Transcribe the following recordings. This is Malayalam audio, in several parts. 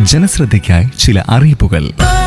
ജനശ്രദ്ധയ്ക്കായി ചില അറിയിപ്പുകൾ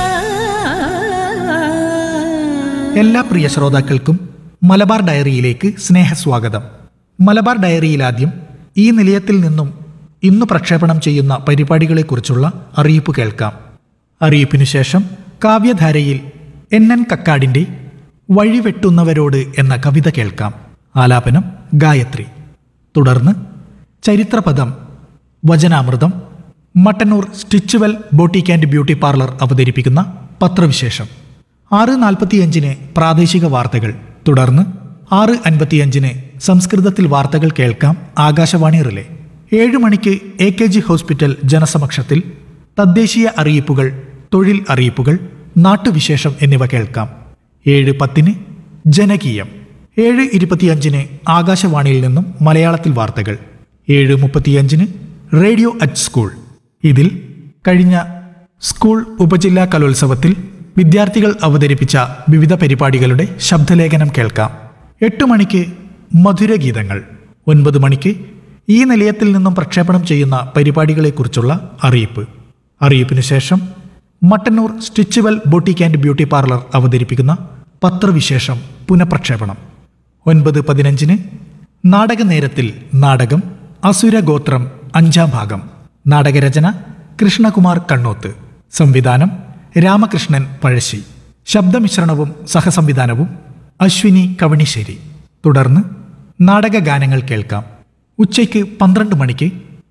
എല്ലാ പ്രിയ ശ്രോതാക്കൾക്കും മലബാർ ഡയറിയിലേക്ക് സ്നേഹസ്വാഗതം മലബാർ ഡയറിയിൽ ആദ്യം ഈ നിലയത്തിൽ നിന്നും ഇന്ന് പ്രക്ഷേപണം ചെയ്യുന്ന പരിപാടികളെക്കുറിച്ചുള്ള അറിയിപ്പ് കേൾക്കാം അറിയിപ്പിനു ശേഷം കാവ്യധാരയിൽ എൻ എൻ കക്കാടിൻ്റെ വഴിവെട്ടുന്നവരോട് എന്ന കവിത കേൾക്കാം ആലാപനം ഗായത്രി തുടർന്ന് ചരിത്രപദം വചനാമൃതം Mattannur stitchwell boutique and beauty parlour അവതരിപ്പിക്കുന്ന പത്രവിശേഷം ആറ് നാൽപ്പത്തിയഞ്ചിന് പ്രാദേശിക വാർത്തകൾ തുടർന്ന് ആറ് അൻപത്തിയഞ്ചിന് സംസ്കൃതത്തിൽ വാർത്തകൾ കേൾക്കാം ആകാശവാണി റിലേ ഏഴ് മണിക്ക് എ കെ ജി ഹോസ്പിറ്റൽ ജനസമക്ഷത്തിൽ തദ്ദേശീയ അറിയിപ്പുകൾ തൊഴിൽ അറിയിപ്പുകൾ നാട്ടുവിശേഷം എന്നിവ കേൾക്കാം ഏഴ് പത്തിന് ജനകീയം ഏഴ് ഇരുപത്തിയഞ്ചിന് ആകാശവാണിയിൽ നിന്നും മലയാളത്തിൽ വാർത്തകൾ ഏഴ് മുപ്പത്തിയഞ്ചിന് റേഡിയോ അറ്റ് സ്കൂൾ ഇതിൽ കഴിഞ്ഞ സ്കൂൾ ഉപജില്ലാ കലോത്സവത്തിൽ വിദ്യാർത്ഥികൾ അവതരിപ്പിച്ച വിവിധ പരിപാടികളുടെ ശബ്ദലേഖനം കേൾക്കാം എട്ട് മണിക്ക് മധുരഗീതങ്ങൾ ഒൻപത് മണിക്ക് ഈ നിലയത്തിൽ നിന്നും പ്രക്ഷേപണം ചെയ്യുന്ന പരിപാടികളെക്കുറിച്ചുള്ള അറിയിപ്പ് അറിയിപ്പിനു ശേഷം Mattannur stitchwell boutique and beauty parlour അവതരിപ്പിക്കുന്ന പത്രവിശേഷം പുനഃപ്രക്ഷേപണം ഒൻപത് പതിനഞ്ചിന് നാടകനേരത്തിൽ നാടകം അസുരഗോത്രം അഞ്ചാം ഭാഗം നാടകരചന കൃഷ്ണകുമാർ കണ്ണോത്ത് സംവിധാനം രാമകൃഷ്ണൻ പഴശ്ശി ശബ്ദമിശ്രണവും സഹസംവിധാനവും അശ്വിനി കവണിശ്ശേരി തുടർന്ന് നാടകഗാനങ്ങൾ കേൾക്കാം ഉച്ചയ്ക്ക് പന്ത്രണ്ട് മണിക്ക്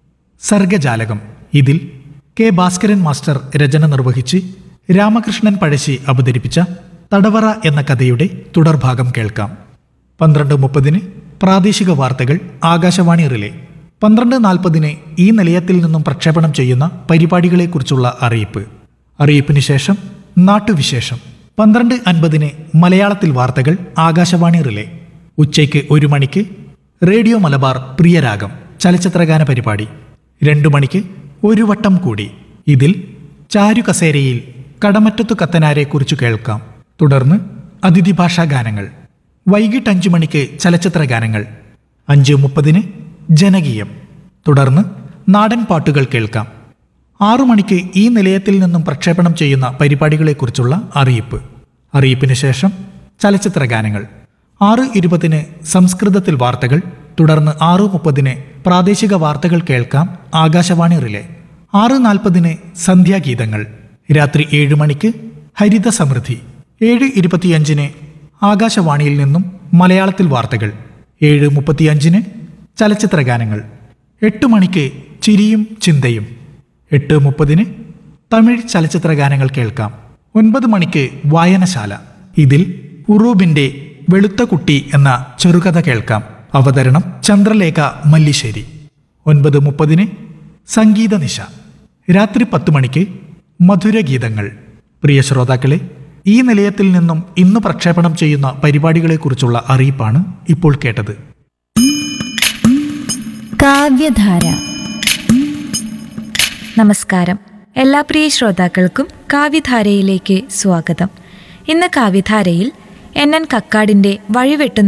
സർഗജാലകം ഇതിൽ കെ ഭാസ്കരൻ മാസ്റ്റർ രചന നിർവഹിച്ച് രാമകൃഷ്ണൻ പഴശ്ശി അവതരിപ്പിച്ച തടവറ എന്ന കഥയുടെ തുടർഭാഗം കേൾക്കാം പന്ത്രണ്ട് മുപ്പതിന് പ്രാദേശിക വാർത്തകൾ ആകാശവാണി റിലേ പന്ത്രണ്ട് നാൽപ്പതിന് ഈ നിലയത്തിൽ നിന്നും പ്രക്ഷേപണം ചെയ്യുന്ന പരിപാടികളെക്കുറിച്ചുള്ള അറിയിപ്പ് അറിയിപ്പിന് ശേഷം നാട്ടുവിശേഷം പന്ത്രണ്ട് അൻപതിന് മലയാളത്തിൽ വാർത്തകൾ ആകാശവാണി റിലേ ഉച്ചയ്ക്ക് ഒരു മണിക്ക് റേഡിയോ മലബാർ പ്രിയരാഗം ചലച്ചിത്രഗാന പരിപാടി രണ്ടു മണിക്ക് ഒരു വട്ടം കൂടി ഇതിൽ ചാരു കസേരയിൽ കടമറ്റത്തു കത്തനാരെ കുറിച്ച് കേൾക്കാം തുടർന്ന് അതിഥി ഭാഷാ ഗാനങ്ങൾ വൈകിട്ട് അഞ്ചു മണിക്ക് ചലച്ചിത്ര ഗാനങ്ങൾ അഞ്ച് മുപ്പതിന് ജനകീയം തുടർന്ന് നാടൻ പാട്ടുകൾ കേൾക്കാം ആറു മണിക്ക് ഈ നിലയത്തിൽ നിന്നും പ്രക്ഷേപണം ചെയ്യുന്ന പരിപാടികളെക്കുറിച്ചുള്ള അറിയിപ്പ് അറിയിപ്പിന് ശേഷം ചലച്ചിത്ര ഗാനങ്ങൾ ആറ് ഇരുപതിന് സംസ്കൃതത്തിൽ വാർത്തകൾ തുടർന്ന് ആറ് മുപ്പതിന് പ്രാദേശിക വാർത്തകൾ കേൾക്കാം ആകാശവാണി റിലേ ആറ് നാൽപ്പതിന് സന്ധ്യാഗീതങ്ങൾ രാത്രി ഏഴ് മണിക്ക് ഹരിത സമൃദ്ധി ഏഴ് ഇരുപത്തിയഞ്ചിന് ആകാശവാണിയിൽ നിന്നും മലയാളത്തിൽ വാർത്തകൾ ഏഴ് മുപ്പത്തിയഞ്ചിന് ചലച്ചിത്ര ഗാനങ്ങൾ എട്ട് മണിക്ക് ചിരിയും ചിന്തയും എട്ട് മുപ്പതിന് തമിഴ് ചലച്ചിത്ര ഗാനങ്ങൾ കേൾക്കാം ഒൻപത് മണിക്ക് വായനശാല ഇതിൽ ഉറൂബിന്റെ വെളുത്ത കുട്ടി എന്ന ചെറുകഥ കേൾക്കാം അവതരണം ചന്ദ്രലേഖ മല്ലിശ്ശേരി ഒൻപത് മുപ്പതിന് സംഗീത നിശ രാത്രി പത്ത് മണിക്ക് മധുരഗീതങ്ങൾ പ്രിയ ശ്രോതാക്കളെ ഈ നിലയത്തിൽ നിന്നും ഇന്ന് പ്രക്ഷേപണം ചെയ്യുന്ന പരിപാടികളെക്കുറിച്ചുള്ള അറിയിപ്പാണ് ഇപ്പോൾ കേട്ടത് കാവ്യധാര നമസ്കാരം എല്ലാ പ്രിയ ശ്രോതാക്കൾക്കും കാവ്യധാരയിലേക്ക് സ്വാഗതം ഇന്ന് കാവ്യധാരയിൽ എൻ എൻ കക്കാടിന്റെ വഴിവെട്ടുന്ന